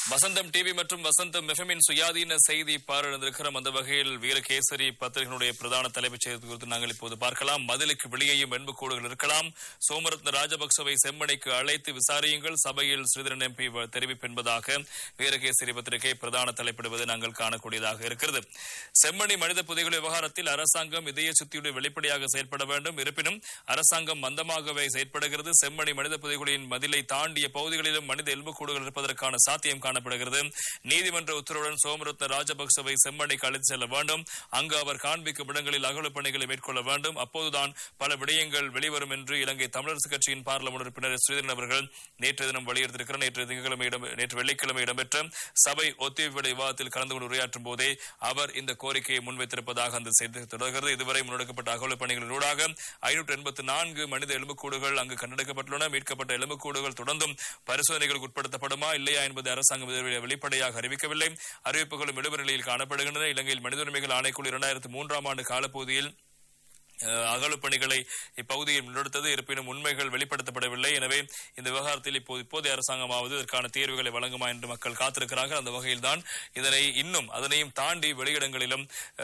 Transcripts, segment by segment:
வசந்தம் TV மற்றும் வசந்தம் எஃப்எம்மின் சுயாதீன செய்தி பார்வையிட்டிருக்கிறோம் அந்த வகையில் வீரகேசரி பத்திரிகையினுடைய பிரதான தலைப்புச் செய்தி குறித்து நாங்கள் இப்போது பார்க்கலாம் மதிலுக்கு வெளியேயும் எண்புக்கூடுகள் இருக்கலாம் சோமரத்ன ராஜபக்சவை செம்மணிக்கு அழைத்து விசாரியுங்கள் சபையில் ஸ்ரீதரன் எம்பி தெரிவிப்பு என்பதாக வீரகேசரி பத்திரிகை பிரதான தலைப்பிடுவது நாங்கள் காணக்கூடியதாக இருக்கிறது செம்மணி மனித புதைகுழி விவகாரத்தில் அரசாங்கம் இதய சுத்தியுடைய வெளிப்படையாக செயல்பட வேண்டும் இருப்பினும் அரசாங்கம் மந்தமாகவே செயற்படுகிறது செம்மணி மனித புதைகுழியின் மதிலை தாண்டிய பகுதிகளிலும் மனித எலும்புக்கூடுகள் இருப்பதற்கான சாத்தியம் காணப்படுகிறது நீதிமன்ற உத்தரவுடன் சோமரத்ன ராஜபக்சவை செம்மணிக்கு அழைத்து செல்ல வேண்டும் அங்கு அவர் காண்பிக்கும் இடங்களில் அகல பணிகளை மேற்கொள்ள வேண்டும் அப்போதுதான் பல விடயங்கள் வெளிவரும் என்று இலங்கை தமிழரசு கட்சியின் பார்லமெண்ட் உறுப்பினர் ஸ்ரீதரன் அவர்கள் நேற்று தினம் வலியுறுத்தியிருக்கிறார் நேற்று திங்கட்கிழமை இடம் நேற்று வெள்ளிக்கிழமை இடம்பெற்ற சபை ஒத்திவைப்பு விவாதத்தில் கலந்து கொண்டு உரையாற்றும் போதே அவர் இந்த கோரிக்கையை முன்வைத்திருப்பதாக அந்த செய்தி தொடர்கிறது இதுவரை முன்னெடுக்கப்பட்ட அகல பணிகளினூடாக ஐநூற்று எண்பத்தி நான்கு மனித எலும்புக்கூடுகள் அங்கு கண்டெடுக்கப்பட்டுள்ளன மீட்கப்பட்ட எலும்புக்கூடுகள் தொடர்ந்தும் பரிசோதனைகளுக்கு உட்படுத்தப்படுமா இல்லையா என்பதை அரசாங்கம் இதுவரை வெளிப்படையாக அறிவிக்கவில்லை அறிவிப்புகளும் விடுபட நிலையில் காணப்படுகின்றன இலங்கையில் மனித உரிமைகள் ஆணைக்குழு இரண்டாயிரத்து மூன்றாம் ஆண்டு காலப்பகுதியில் அஹ், அகழ்வு பணிகளை இப்பகுதியில் முன்னெடுத்தது இருப்பினும் உண்மைகள் வெளிப்படுத்தப்படவில்லை எனவே இந்த விவகாரத்தில் இப்போது இப்போதைய அரசாங்கமாவது இதற்கான தீர்வுகளை வழங்குமா என்று மக்கள் காத்திருக்கிறார்கள் அந்த வகையில்தான் இதனை இன்னும் அதனையும் தாண்டி வெளியிடங்களிலும்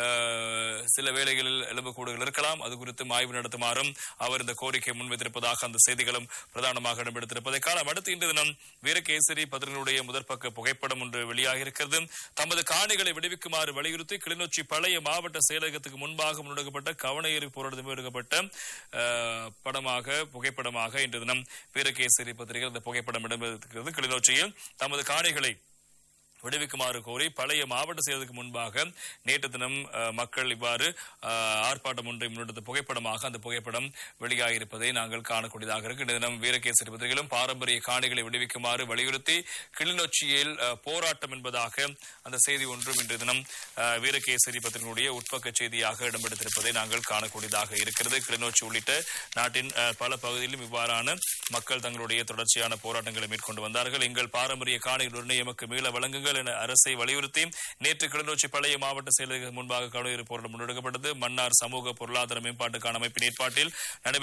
அஹ், சில வேளைகளில் எலும்புக்கூடுகள் இருக்கலாம் அது குறித்தும் ஆய்வு நடத்துமாறும் அவர் இந்த கோரிக்கை முன்வைத்திருப்பதாக அந்த செய்திகளும் பிரதானமாக இடம்பெடுத்திருப்பதை காலம் அடுத்து இன்று தினம் வீரகேசரி பத்திரிகையுடைய முதற்பக்க புகைப்படம் ஒன்று வெளியாகி இருக்கிறது தமது காணிகளை விடுவிக்குமாறு வலியுறுத்தி கிளிநொச்சி பழைய மாவட்ட செயலகத்துக்கு முன்பாக முன்னெடுக்கப்பட்ட கவனஈர்ப்பு போராட்டத்தில் எடுக்கப்பட்ட அஹ், படமாக புகைப்படமாக இன்று தினம் வீரகேசரி பத்திரிகை இந்த புகைப்படம் இடம்பெற்றிருக்கிறது கிளிநொச்சியில் தமது காணிகளை விடுவிக்குமாறு கோரி பழைய மாவட்ட செயலருக்கு முன்பாக நேற்று தினம் அஹ், மக்கள் இவ்வாறு அஹ், ஆர்ப்பாட்டம் ஒன்றை முன்னெடுத்த புகைப்படமாக அந்த புகைப்படம் வெளியாகியிருப்பதை நாங்கள் காணக்கூடியதாக இருக்கு இந்த தினம் வீரகேசரி பத்திரிகையிலும் பாரம்பரிய காணிகளை விடுவிக்குமாறு வலியுறுத்தி கிளிநொச்சியில் அஹ், போராட்டம் என்பதாக அந்த செய்தி ஒன்றும் இன்று தினம் அஹ், வீரகேசரி பத்திரிகையுடைய உட்பக்க செய்தியாக இடம்பெடுத்திருப்பதை நாங்கள் காணக்கூடியதாக இருக்கிறது கிளிநொச்சி உள்ளிட்ட நாட்டின் அஹ், பல பகுதிகளிலும் இவ்வாறான மக்கள் தங்களுடைய தொடர்ச்சியான போராட்டங்களை மேற்கொண்டு வந்தார்கள் எங்கள் பாரம்பரிய காணிகள் உடனே எமக்கு மீள வழங்குங்கள் என அரசை வலியுறுத்தி நேற்று கிளிநொச்சி பழைய மாவட்ட செயலக முன்பாக கவனஈர்ப்பு போராட்டம் முன்னெடுக்கப்பட்டது மன்னார் சமூக பொருளாதார மேம்பாட்டுக்கான அமைப்பின் ஏற்பாட்டில் நடைபெற்ற